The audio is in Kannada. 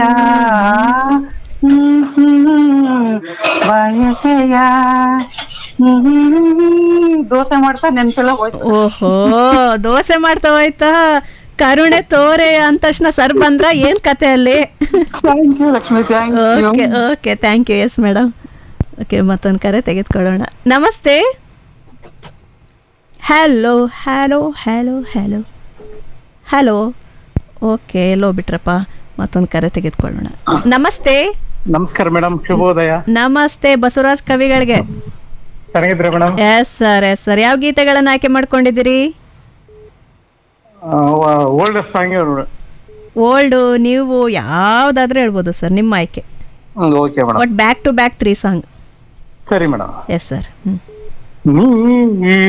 ಹ್ಮ್, ಹ್ಮ್, ಬಯಕೆಯ ಹ್ಮ್, ದೋಸೆ ಮಾಡ್ತಾ ನೆನ್ಪಿಲ್ಲ ಹೋಯ್ತು ಓಹೋ ದೋಸೆ ಮಾಡ್ತಾ ಹೋಯ್ತಾ ಕರುಣೆ ತೋರೆ ಅಂದ ತಕ್ಷಣ ಸರ್ ಬಂದ್ರ ಏನ್ ಕತೆ ಅಲ್ಲಿ thank you Lakshmi thank you okay okay thank you yes madam okay ಮತ್ತೊಂದು ಕರೆ ತೆಗೆದುಕೊಳ್ಳೋಣ ನಮಸ್ತೆ hello hello hello hello hello okay ಎಲ್ಲೋ ಬಿಟ್ರಪ್ಪ ಮತ್ತೊಂದು ಕರೆ ತೆಗೆದುಕೊಳ್ಳೋಣ ನಮಸ್ತೆ ನಮಸ್ಕಾರ ಮೇಡಮ್ ಶುಭೋದಯ ನಮಸ್ತೆ ಬಸವರಾಜ್ ಕವಿಗಳಿಗೆ ಚೆನ್ನಾಗಿದ್ರೆ madam yes sir yes sir ಯಾವ ಗೀತೆಗಳನ್ನು ಆಯ್ಕೆ ಮಾಡ್ಕೊಂಡಿದ್ದೀರಿ ಓಲ್ಡ್ ಸಾಂಗ್ ಓಲ್ಡು ನೀವು ಯಾವುದಾದ್ರೂ ಹೇಳ್ಬೋದು ಸರ್ ನಿಮ್ಮ ಆಯ್ಕೆ okay madam but back to back three song ಸರಿ ಮೇಡಮ್ ಎಸ್ ಸರ್ ಹ್ಞೂ ನೀ